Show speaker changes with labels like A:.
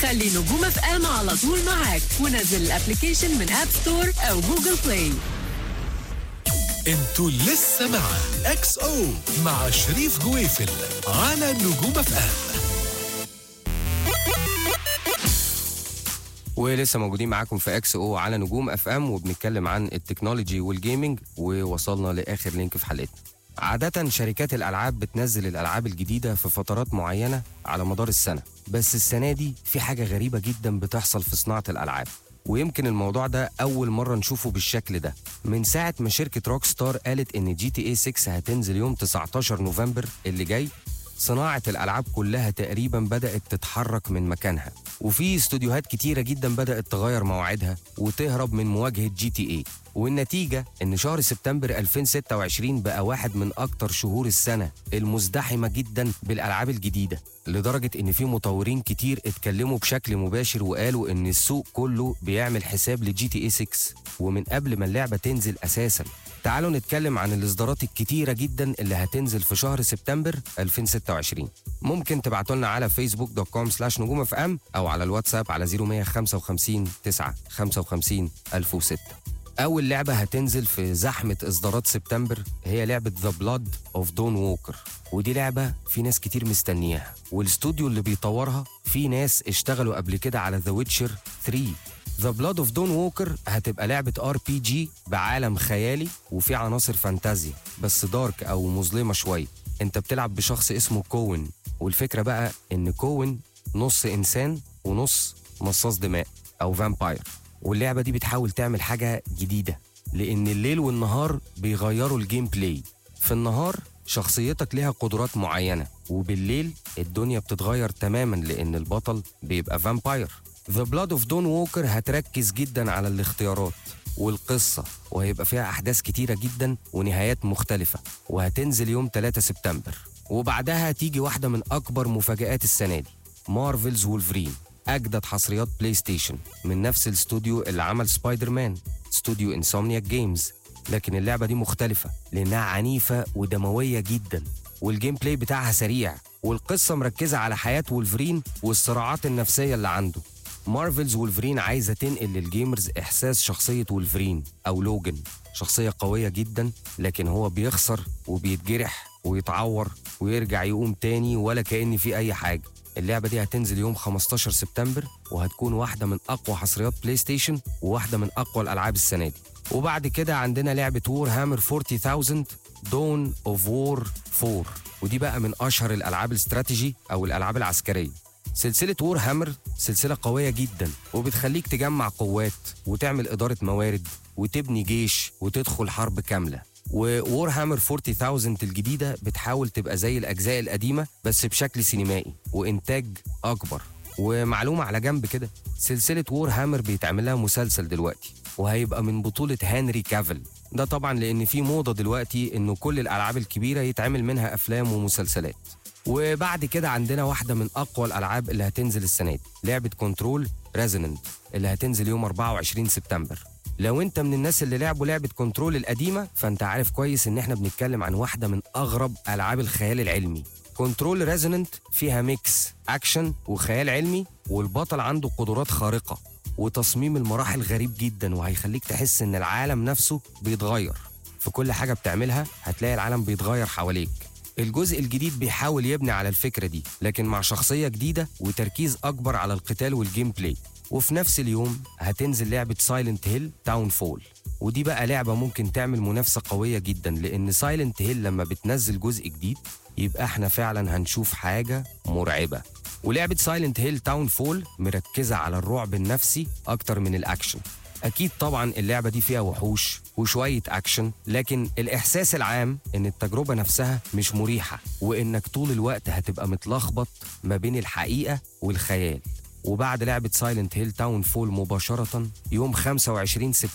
A: خلي نجوم اف ام على طول معاك ونزل الابلكيشن من اب ستور او جوجل بلاي
B: انتوا لسه مع اكس او مع شريف جويفل على نجوم اف ام
C: ولسه موجودين معاكم في اكس او على نجوم اف ام وبنتكلم عن التكنولوجي والجيمنج ووصلنا لاخر لينك في حلقتنا عادة شركات الألعاب بتنزل الألعاب الجديدة في فترات معينة على مدار السنة بس السنة دي في حاجة غريبة جدا بتحصل في صناعة الألعاب ويمكن الموضوع ده أول مرة نشوفه بالشكل ده من ساعة ما شركة روك ستار قالت إن جي تي اي 6 هتنزل يوم 19 نوفمبر اللي جاي صناعة الألعاب كلها تقريبا بدأت تتحرك من مكانها وفي استوديوهات كتيرة جدا بدأت تغير مواعيدها وتهرب من مواجهة جي تي اي والنتيجة إن شهر سبتمبر 2026 بقى واحد من أكتر شهور السنة المزدحمة جدا بالألعاب الجديدة لدرجة إن في مطورين كتير اتكلموا بشكل مباشر وقالوا إن السوق كله بيعمل حساب لجي تي اي 6 ومن قبل ما اللعبة تنزل أساساً تعالوا نتكلم عن الإصدارات الكتيرة جدا اللي هتنزل في شهر سبتمبر 2026 ممكن تبعتوا لنا على فيسبوك دوت كوم سلاش نجوم اف ام أو على الواتساب على 0155 9 55 1006 أول لعبة هتنزل في زحمة إصدارات سبتمبر هي لعبة ذا بلاد اوف دون ووكر ودي لعبة في ناس كتير مستنياها والاستوديو اللي بيطورها في ناس اشتغلوا قبل كده على ذا ويتشر 3 ذا بلاد اوف دون ووكر هتبقى لعبة ار بي جي بعالم خيالي وفي عناصر فانتازيا بس دارك او مظلمة شوية انت بتلعب بشخص اسمه كوين والفكرة بقى ان كوين نص انسان ونص مصاص دماء او فامباير واللعبة دي بتحاول تعمل حاجة جديدة لان الليل والنهار بيغيروا الجيم بلاي في النهار شخصيتك ليها قدرات معينة وبالليل الدنيا بتتغير تماما لان البطل بيبقى فامباير ذا بلاد اوف دون ووكر هتركز جدا على الاختيارات والقصة وهيبقى فيها أحداث كتيرة جدا ونهايات مختلفة وهتنزل يوم 3 سبتمبر وبعدها تيجي واحدة من أكبر مفاجآت السنة دي مارفلز وولفرين أجدد حصريات بلاي ستيشن من نفس الاستوديو اللي عمل سبايدر مان استوديو انسومنياك جيمز لكن اللعبة دي مختلفة لأنها عنيفة ودموية جدا والجيم بلاي بتاعها سريع والقصة مركزة على حياة وولفرين والصراعات النفسية اللي عنده مارفلز وولفرين عايزة تنقل للجيمرز إحساس شخصية وولفرين أو لوجن شخصية قوية جدا لكن هو بيخسر وبيتجرح ويتعور ويرجع يقوم تاني ولا كأن في أي حاجة اللعبة دي هتنزل يوم 15 سبتمبر وهتكون واحدة من أقوى حصريات بلاي ستيشن وواحدة من أقوى الألعاب السنة دي وبعد كده عندنا لعبة وور هامر 40000 دون اوف وور 4 ودي بقى من أشهر الألعاب الاستراتيجي أو الألعاب العسكرية سلسلة وور هامر سلسلة قوية جدا وبتخليك تجمع قوات وتعمل إدارة موارد وتبني جيش وتدخل حرب كاملة وور هامر 40000 الجديدة بتحاول تبقى زي الأجزاء القديمة بس بشكل سينمائي وإنتاج أكبر ومعلومة على جنب كده سلسلة وور هامر بيتعمل لها مسلسل دلوقتي وهيبقى من بطولة هنري كافل ده طبعا لأن في موضة دلوقتي إنه كل الألعاب الكبيرة يتعمل منها أفلام ومسلسلات وبعد كده عندنا واحدة من أقوى الألعاب اللي هتنزل السنة دي لعبة كنترول ريزوننت اللي هتنزل يوم 24 سبتمبر لو انت من الناس اللي لعبوا لعبة كنترول القديمة فانت عارف كويس ان احنا بنتكلم عن واحدة من أغرب ألعاب الخيال العلمي كنترول ريزوننت فيها ميكس أكشن وخيال علمي والبطل عنده قدرات خارقة وتصميم المراحل غريب جدا وهيخليك تحس ان العالم نفسه بيتغير في كل حاجة بتعملها هتلاقي العالم بيتغير حواليك الجزء الجديد بيحاول يبني على الفكرة دي لكن مع شخصية جديدة وتركيز أكبر على القتال والجيم بلاي وفي نفس اليوم هتنزل لعبة سايلنت هيل تاون فول ودي بقى لعبة ممكن تعمل منافسة قوية جدا لأن سايلنت هيل لما بتنزل جزء جديد يبقى احنا فعلا هنشوف حاجة مرعبة ولعبة سايلنت هيل تاون فول مركزة على الرعب النفسي أكتر من الأكشن أكيد طبعا اللعبة دي فيها وحوش وشوية أكشن لكن الإحساس العام إن التجربة نفسها مش مريحة وإنك طول الوقت هتبقى متلخبط ما بين الحقيقة والخيال وبعد لعبة سايلنت هيل تاون فول مباشرة يوم 25 سبتمبر